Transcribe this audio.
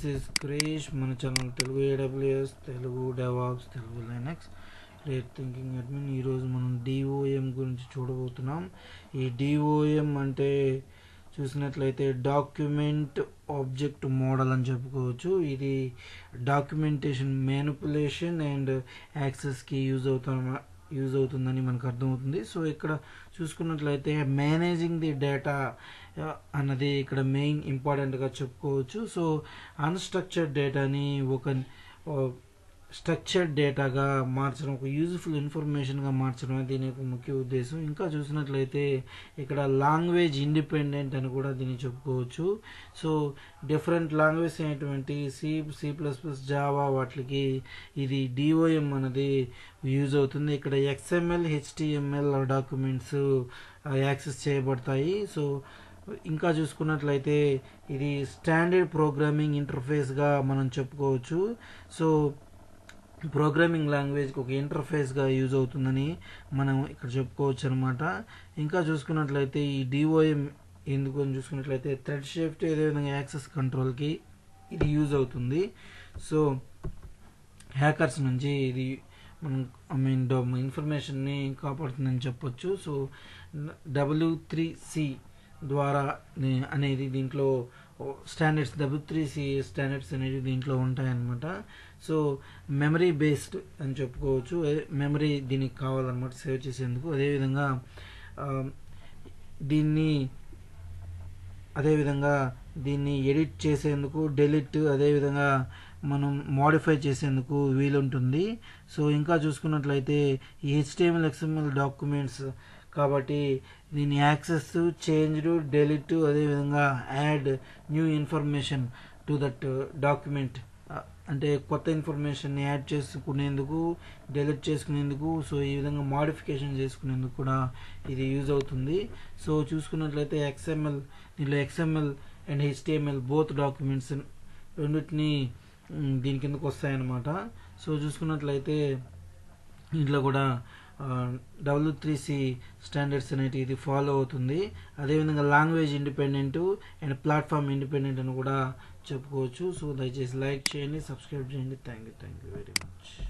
is క్రేష్ మన channel Telugu AWS Telugu DevOps Telugu Linux రేట్ థింకింగ్ అడ్మిన్ ఈరోజు మనం డిఓఎం గురించి చూడబోతున్నాం ఈ డిఓఎం అంటే చూసినట్లయితే డాక్యుమెంట్ ఆబ్జెక్ట్ మోడల్ అని చెప్పుకోవచ్చు ఇది డాక్యుమెంటేషన్ మ్యానిపులేషన్ అండ్ యాక్సెస్కి యూజ్ అవుతున్న యూజ్ అవుతుందని మనకు అర్థమవుతుంది సో ఇక్కడ చూసుకున్నట్లయితే మేనేజింగ్ ది డేటా అన్నది ఇక్కడ మెయిన్ ఇంపార్టెంట్గా చెప్పుకోవచ్చు సో అన్స్ట్రక్చర్డ్ డేటాని ఒక స్ట్రక్చర్డ్ డేటాగా మార్చడం ఒక యూజ్ఫుల్ ఇన్ఫర్మేషన్గా మార్చడం దీని యొక్క ముఖ్య ఉద్దేశం ఇంకా చూసినట్లయితే ఇక్కడ లాంగ్వేజ్ ఇండిపెండెంట్ అని కూడా దీన్ని చెప్పుకోవచ్చు సో డిఫరెంట్ లాంగ్వేజ్ అయినటువంటి C C plus plus Java వాటికి ఇది డిఓఎం అనేది యూజ్ అవుతుంది ఇక్కడ ఎక్స్ఎంఎల్ హెచ్టిఎంఎల్ డాక్యుమెంట్స్ యాక్సెస్ చేయబడతాయి సో ఇంకా చూసుకున్నట్లయితే ఇది స్టాండర్డ్ ప్రోగ్రామింగ్ ఇంటర్ఫేస్గా మనం చెప్పుకోవచ్చు సో ప్రోగ్రామింగ్ లాంగ్వేజ్కి ఒక ఇంటర్ఫేస్గా యూజ్ అవుతుందని మనం ఇక్కడ చెప్పుకోవచ్చు అనమాట ఇంకా చూసుకున్నట్లయితే ఈ డిఓఎం ఎందుకు అని చూసుకున్నట్లయితే థ్రెడ్ షిఫ్ట్ అదేవిధంగా యాక్సెస్ కంట్రోల్కి ఇది యూజ్ అవుతుంది సో హ్యాకర్స్ నుంచి ఇది మనం ఐ మీన్ ఇన్ఫర్మేషన్ని కాపాడుతుందని చెప్పొచ్చు సో డబ్ల్యూ త్రీ సి ద్వారా అనేది దీంట్లో standards W three C standards అనేవి దీంట్లో ఉంటాయన్నమాట సో మెమరీ బేస్డ్ అని చెప్పుకోవచ్చు మెమరీ దీనికి కావాలన్నమాట సేవ్ చేసేందుకు అదేవిధంగా దీన్ని అదేవిధంగా దీన్ని ఎడిట్ చేసేందుకు డెలిట్ అదేవిధంగా మనం మోడిఫై చేసేందుకు వీలుంటుంది సో ఇంకా చూసుకున్నట్లయితే ఈ హెచ్టిఎంఎల్ ఎక్స్ఎంఎల్ డాక్యుమెంట్స్ కాబట్టి దీని యాక్సెస్ చేంజ్డ్ డెలిట్ అదేవిధంగా add new information to that document అంటే కొత్త ఇన్ఫర్మేషన్ యాడ్ చేసుకునేందుకు డెలిట్ చేసుకునేందుకు సో ఈ విధంగా మాడిఫికేషన్ చేసుకునేందుకు కూడా ఇది యూజ్ అవుతుంది సో చూసుకున్నట్లయితే ఎక్స్ఎంఎల్ దీనిలో XML and HTML both documents రెండింటిని దీని కిందకు వస్తాయన్నమాట సో చూసుకున్నట్లయితే ఇంట్లో కూడా డబ్ల్యూ త్రీ సి స్టాండర్డ్స్ అనేటి ఇది ఫాలో అవుతుంది అదేవిధంగా language independent and platform independent అని కూడా చెప్పుకోవచ్చు సో దయచేసి లైక్ చేయండి సబ్స్క్రైబ్ చేయండి thank you thank you very much